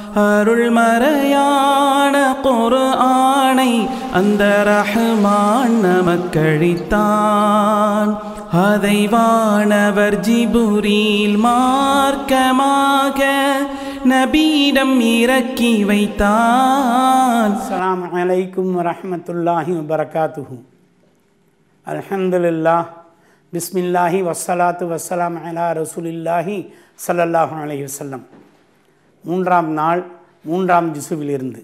அருள்மறையான குர்ஆனை அந்த ரஹ்மான் நமக்கழித்தான் அதை வானவர் ஜிபுரீல் மார்க்கமாக நபீடம் இறக்கி வைத்தான் அஸ்ஸலாமு அலைக்கும் வரஹ்மத்துல்லாஹி வபரகாத்துஹு அல்ஹம்துலில்லாஹ் பிஸ்மில்லாஹி வஸ்ஸலாத்து வஸ்ஸலாம் அலா ரசூலில்லாஹி ஸல்லல்லாஹு அலைஹி வஸல்லம் மூன்றாம் நாள் மூன்றாம் ஜிசுவிலிருந்து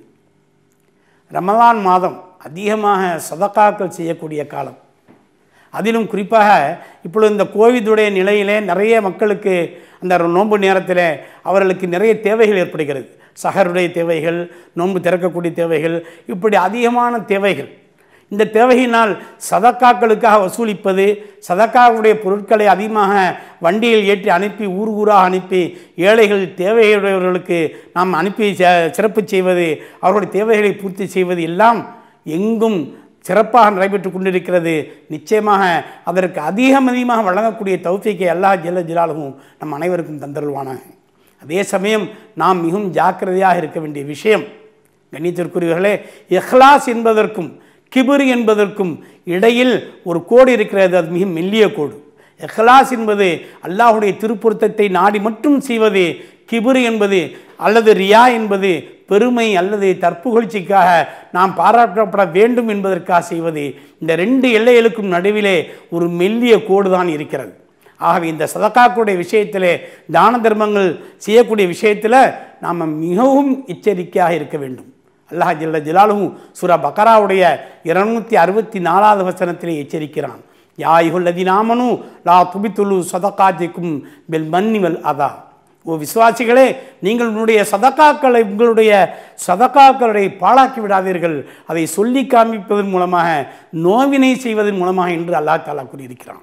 ரமலான் மாதம் அதிகமாக சதக்காக்கள் செய்யக்கூடிய காலம் அதிலும் குறிப்பாக இப்பொழுது இந்த கோவிதுடைய நிலையிலே நிறைய மக்களுக்கு அந்த நோன்பு நேரத்தில் அவர்களுக்கு நிறைய தேவைகள் ஏற்படுகிறது சஹருடைய தேவைகள் நோன்பு திறக்கக்கூடிய தேவைகள் இப்படி அதிகமான தேவைகள் இந்த தேவையினால் சதக்காக்களுக்காக வசூலிப்பது சதக்காவுடைய பொருட்களை அதிகமாக வண்டியில் ஏற்றி அனுப்பி ஊர் ஊராக அனுப்பி ஏழைகள் தேவையுடையவர்களுக்கு நாம் அனுப்பி ச- சிறப்பு செய்வது அவர்களுடைய தேவைகளை பூர்த்தி செய்வது எல்லாம் எங்கும் சிறப்பாக நடைபெற்று கொண்டிருக்கிறது நிச்சயமாக அதற்கு அதிகம் அதிகமாக வழங்கக்கூடிய தௌஃபீக்கை அல்லாஹ் ஜல்ல ஜலாலுவும் நம் அனைவருக்கும் தந்தருள்வானாக அதே சமயம் நாம் மிகவும் ஜாக்கிரதையாக இருக்க வேண்டிய விஷயம் கண்ணியத்திற்குரியவர்களே இஹ்லாஸ் என்பதற்கும் கிபிர் என்பதற்கும் இடையில் ஒரு கோடு இருக்கிறது அது மிக மெல்லிய கோடு இஹ்லாஸ் என்பது அல்லாஹுடைய திருப்பொருத்தத்தை நாடி மட்டும் செய்வது கிபிர் என்பது அல்லது ரியா என்பது பெருமை அல்லது தற்புகழ்ச்சிக்காக நாம் பாராட்டப்பட வேண்டும் என்பதற்காக செய்வது இந்த ரெண்டு எல்லைகளுக்கும் நடுவிலே ஒரு மெல்லிய கோடு தான் இருக்கிறது ஆகவே இந்த சதக்காக்குடைய விஷயத்திலே தான தர்மங்கள் செய்யக்கூடிய விஷயத்தில் நாம் மிகவும் எச்சரிக்கையாக இருக்க வேண்டும் அல்லாஹ் ஜல்ல ஜலாலுவும் சூரா பக்கராவுடைய இருநூத்தி அறுபத்தி நாலாவது வசனத்திலே எச்சரிக்கிறான் யாயுல்லதி நாமனு லா துபித்துலு சதக்காத்திக்கும் பெல் மன்னிவல் அதா ஓ விசுவாசிகளே நீங்கள் உங்களுடைய சதக்காக்களை உங்களுடைய சதக்காக்களை பாழாக்கி விடாதீர்கள் அதை சொல்லி காண்பிப்பதன் மூலமாக நோவினை செய்வதன் மூலமாக என்று அல்லாஹ் தாலா கூறியிருக்கிறான்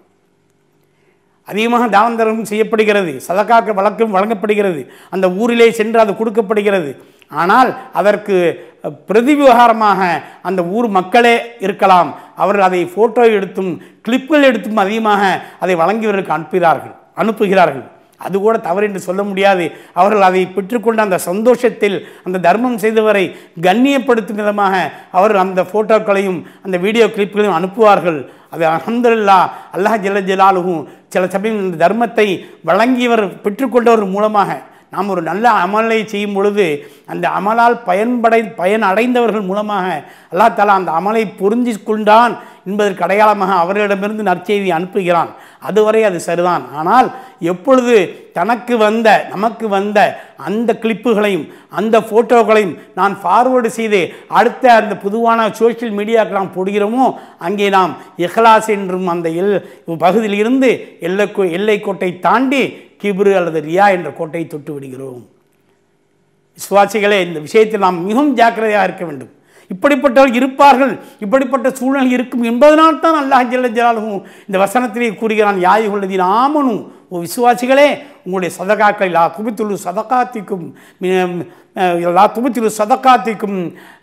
அதிகமாக தானம் தர்மம் செய்யப்படுகிறது சதக்காக்க வழக்கம் வழங்கப்படுகிறது அந்த ஊரிலே சென்று அது கொடுக்கப்படுகிறது ஆனால் அதற்கு பிரதிவிவகாரமாக அந்த ஊர் மக்களே இருக்கலாம் அவர்கள் அதை ஃபோட்டோ எடுத்தும் கிளிப்புகள் எடுத்தும் அதிகமாக அதை வழங்கியவர்களுக்கு அனுப்புகிறார்கள் அனுப்புகிறார்கள் அது கூட தவறு என்று சொல்ல முடியாது அவர்கள் அதை பெற்றுக்கொண்ட அந்த சந்தோஷத்தில் அந்த தர்மம் செய்தவரை கண்ணியப்படுத்தும் விதமாக அவர்கள் அந்த ஃபோட்டோக்களையும் அந்த வீடியோ கிளிப்புகளையும் அனுப்புவார்கள் அது அஹம்துல்லா அல்லாஹ் ஜல்ல ஜலாலுகும் சில சமயம் இந்த தர்மத்தை வழங்கியவர் பெற்றுக்கொண்டவர் மூலமாக நாம் ஒரு நல்ல அமலை செய்யும் பொழுது அந்த அமலால் பயன்படை பயன் அடைந்தவர்கள் மூலமாக அல்லாஹ் தாலா அந்த அமலை புரிஞ்சு கொண்டான் என்பதற்கு அடையாளமாக அவர்களிடமிருந்து நற்செய்தி அனுப்புகிறான் அதுவரை அது சரிதான் ஆனால் எப்பொழுது தனக்கு வந்த நமக்கு வந்த அந்த கிளிப்புகளையும் அந்த ஃபோட்டோக்களையும் நான் ஃபார்வேர்டு செய்து அடுத்த அந்த பொதுவான சோஷியல் மீடியாவுக்கு நாம் போடுகிறோமோ அங்கே நாம் இஹ்லாஸ் என்றும் அந்த எல் பகுதியில் இருந்து எல்லை எல்லை கோட்டை தாண்டி கிப்ரு அல்லது ரியா என்ற கோட்டையை தொட்டு விடுகிறோம் விசுவாசிகளே இந்த விஷயத்தில் நாம் மிகவும் ஜாக்கிரதையாக இருக்க வேண்டும் இப்படிப்பட்டவர்கள் இருப்பார்கள் இப்படிப்பட்ட சூழ்நிலை இருக்கும் என்பதனால் தான் அல்லாஹ் ஜல்ல ஜலாலுவும் இந்த வசனத்திலே கூறுகிறான் யாய் உள்ளதின் ஆமனும் ஓ விசுவாசிகளே உங்களுடைய சதகாக்களை லா துபித்துள்ளு சதகாத்திக்கும் மி- அஹ் லா துபித்துள்ளு சதகாத்திக்கும்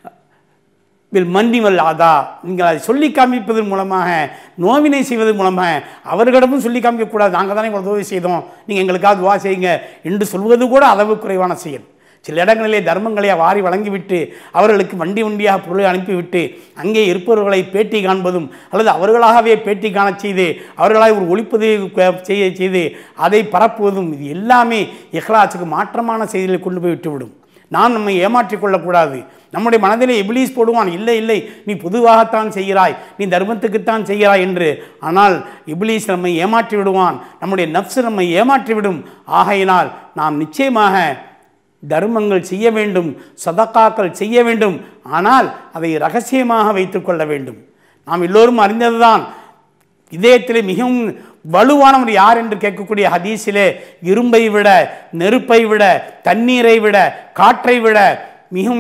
வில் மன்னிவல் ஆதா நீங்கள் அதை சொல்லி காண்பிப்பதன் மூலமாக நோவினை செய்வதன் மூலமாக அவர்களிடமும் சொல்லி காமிக்கக்கூடாது நாங்கள் தானே இவ்வளோ உதவி செய்தோம் நீங்கள் எங்களுக்காக துவா செய்யுங்க என்று சொல்வது கூட அளவு குறைவான செயல் சில இடங்களிலே தர்மங்களை வாரி வழங்கிவிட்டு அவர்களுக்கு வண்டி வண்டியாக பொருளை அனுப்பிவிட்டு அங்கே இருப்பவர்களை பேட்டி காண்பதும் அல்லது அவர்களாகவே பேட்டி காணச் செய்து அவர்களாக ஒரு ஒழிப்பதிவு க- செய்ய செய்து அதை பரப்புவதும் இது எல்லாமே இஹ்லாஸுக்கு மாற்றமான செய்திகளை கொண்டு போய் விட்டுவிடும் நாம் நம்மை ஏமாற்றிக் கொள்ளக்கூடாது நம்முடைய மனதிலே இபிலீஸ் போடுவான் இல்லை இல்லை நீ பொதுவாகத்தான் செய்கிறாய் நீ தர்மத்துக்குத்தான் செய்கிறாய் என்று ஆனால் இபிலீஸ் நம்மை ஏமாற்றி விடுவான் நம்முடைய நப்சு நம்மை ஏமாற்றி விடும் ஆகையினால் நாம் நிச்சயமாக தர்மங்கள் செய்ய வேண்டும் சதக்காக்கள் செய்ய வேண்டும் ஆனால் அதை ரகசியமாக வைத்துக்கொள்ள வேண்டும் நாம் எல்லோரும் அறிந்ததுதான் இதயத்திலே மிகவும் வலுவானவர் யார் என்று கேட்கக்கூடிய ஹதீஸிலே இரும்பை விட நெருப்பை விட தண்ணீரை விட காற்றை விட மிகவும்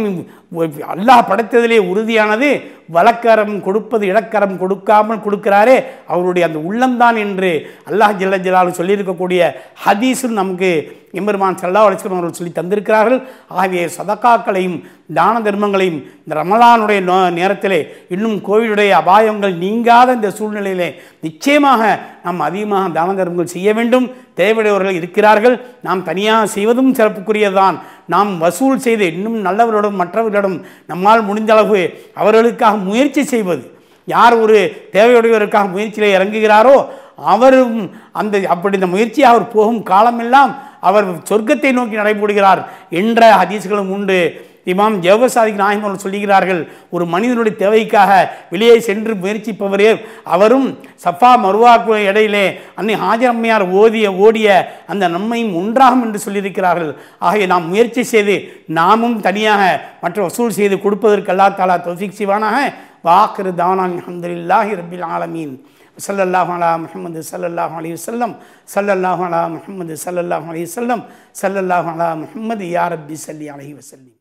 அல்லாஹ் படைத்ததிலே உறுதியானது வலக்கரம் கொடுப்பது இடக்கரம் கொடுக்காமல் கொடுக்கிறாரே அவருடைய அந்த உள்ளம்தான் என்று அல்லாஹ் ஜல்ல ஜலாலும் சொல்லியிருக்கக்கூடிய ஹதீஸும் நமக்கு எம்பெருமான் சல்லா அலிஸ்லம் அவர்கள் சொல்லி தந்திருக்கிறார்கள் ஆகிய சதக்காக்களையும் தான தர்மங்களையும் இந்த ரமலானுடைய நோ நேரத்திலே இன்னும் கோவிலுடைய அபாயங்கள் நீங்காத இந்த சூழ்நிலையிலே நிச்சயமாக நாம் அதிகமாக தான தர்மங்கள் செய்ய வேண்டும் தேவையுடையவர்கள் இருக்கிறார்கள் நாம் தனியாக செய்வதும் சிறப்புக்குரியதுதான் நாம் வசூல் செய்து இன்னும் நல்லவர்களிடம் மற்றவர்களிடம் நம்மால் முடிந்த அளவு அவர்களுக்காக முயற்சி செய்வது யார் ஒரு தேவையுடையவருக்காக முயற்சியில் இறங்குகிறாரோ அவரும் அந்த அப்படி இந்த முயற்சியை அவர் போகும் காலமெல்லாம் அவர் சொர்க்கத்தை நோக்கி நடைபெறுகிறார் என்ற ஹதீஸ்களும் உண்டு இமாம் ஜவசாதிக் நாயகம் அவர்கள் சொல்லுகிறார்கள் ஒரு மனிதனுடைய தேவைக்காக வெளியே சென்று முயற்சிப்பவரே அவரும் சஃபா மருவாக்கு இடையிலே அன்னை ஹாஜர் அம்மையார் ஓதிய ஓடிய அந்த நன்மையும் ஒன்றாகும் என்று சொல்லியிருக்கிறார்கள் ஆகிய நாம் முயற்சி செய்து நாமும் தனியாக மற்ற வசூல் செய்து கொடுப்பதற்கு அல்லா தாலா தௌஃபிக் சிவானாக வாக்கிரு தானான் அஹமதுல்லாஹி ரபில் ஆலமீன் சல்லல்லாஹு அலா முஹம்மது சல்லல்லாஹு அலைஹி வஸல்லம் சல்லல்லாஹு அலா முஹம்மது சல்லல்லாஹு அலைஹி வஸல்லம் சல்லல்லாஹு அலா முஹம்மது யா ரப்பி சல்லி அலைஹி வஸல்லம்